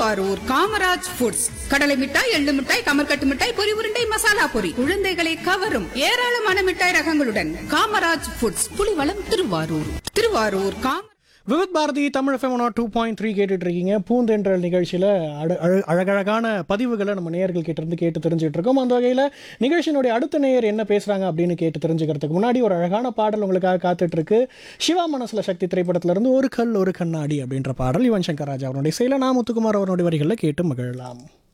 Thiruvarur Kamaraj foods கடலை மிட்டாய் எள்ளு மிட்டாய் கமர்கட்டு மிட்டாய் பொரி உருண்டை மசாலா பொரி குழந்தைகளை கவரும் ஏராளமான மிட்டாய் ரகங்களுடன் காமராஜ் ஃபுட்ஸ் புலிவளம் திருவாரூர் திருவாரூர் காம Vividh Bharati Tamil FM two point three கேட்டுட்டு இருக்கீங்க பூந்தென்றல் நிகழ்ச்சியில் அழ அழ- அழகழகான பதிவுகளை நம்ம நேயர்கள் கிட்ட இருந்து கேட்டு தெரிஞ்சுட்டு இருக்கோம் அந்த வகையில் நிகழ்ச்சியினுடைய அடுத்த நேயர் என்ன பேசுறாங்க அப்படின்னு கேட்டு தெரிஞ்சுக்கிறதுக்கு முன்னாடி ஒரு அழகான பாடல் உங்களுக்காக காத்துட்டு இருக்கு சிவா மனசுல சக்தி திரைப்படத்துல இருந்து ஒரு கல் ஒரு கண்ணாடி அப்படின்ற பாடல் யுவன் சங்கர் ராஜா அவருடைய செயல நான் முத்துக்குமார் அவருடைய வரிகளில் கேட்டு மகிழலாம்